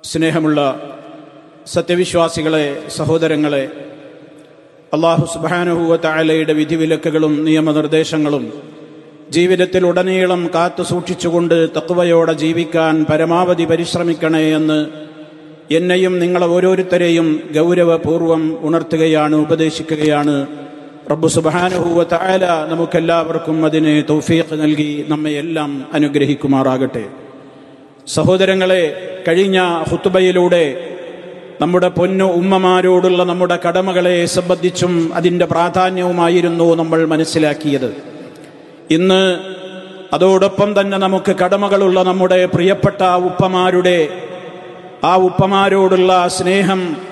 സ്നേഹമുള്ള സത്യവിശ്വാസികളെ സഹോദരങ്ങളെ അള്ളാഹു സുബാനുഹൂവ താലയുടെ വിധിവിലക്കുകളും നിയമനിർദ്ദേശങ്ങളും ജീവിതത്തിൽ ഉടനീളം കാത്തു സൂക്ഷിച്ചുകൊണ്ട് തത്വയോടെ ജീവിക്കാൻ പരമാവധി പരിശ്രമിക്കണേ എന്ന് എന്നെയും നിങ്ങളെ ഓരോരുത്തരെയും ഗൗരവപൂർവം ഉണർത്തുകയാണ് ഉപദേശിക്കുകയാണ് റബ്ബു സുബാനുഹൂവ താല നമുക്കെല്ലാവർക്കും അതിന് തൗഫീഖ് നൽകി നമ്മയെല്ലാം അനുഗ്രഹിക്കുമാറാകട്ടെ സഹോദരങ്ങളെ കഴിഞ്ഞ ഹുത്തുബയിലൂടെ നമ്മുടെ പൊന്നു ഉമ്മമാരോടുള്ള നമ്മുടെ കടമകളെ സംബന്ധിച്ചും അതിൻ്റെ പ്രാധാന്യവുമായിരുന്നു നമ്മൾ മനസ്സിലാക്കിയത് ഇന്ന് അതോടൊപ്പം തന്നെ നമുക്ക് കടമകളുള്ള നമ്മുടെ പ്രിയപ്പെട്ട ഉപ്പമാരുടെ ആ ഉപ്പമാരോടുള്ള സ്നേഹം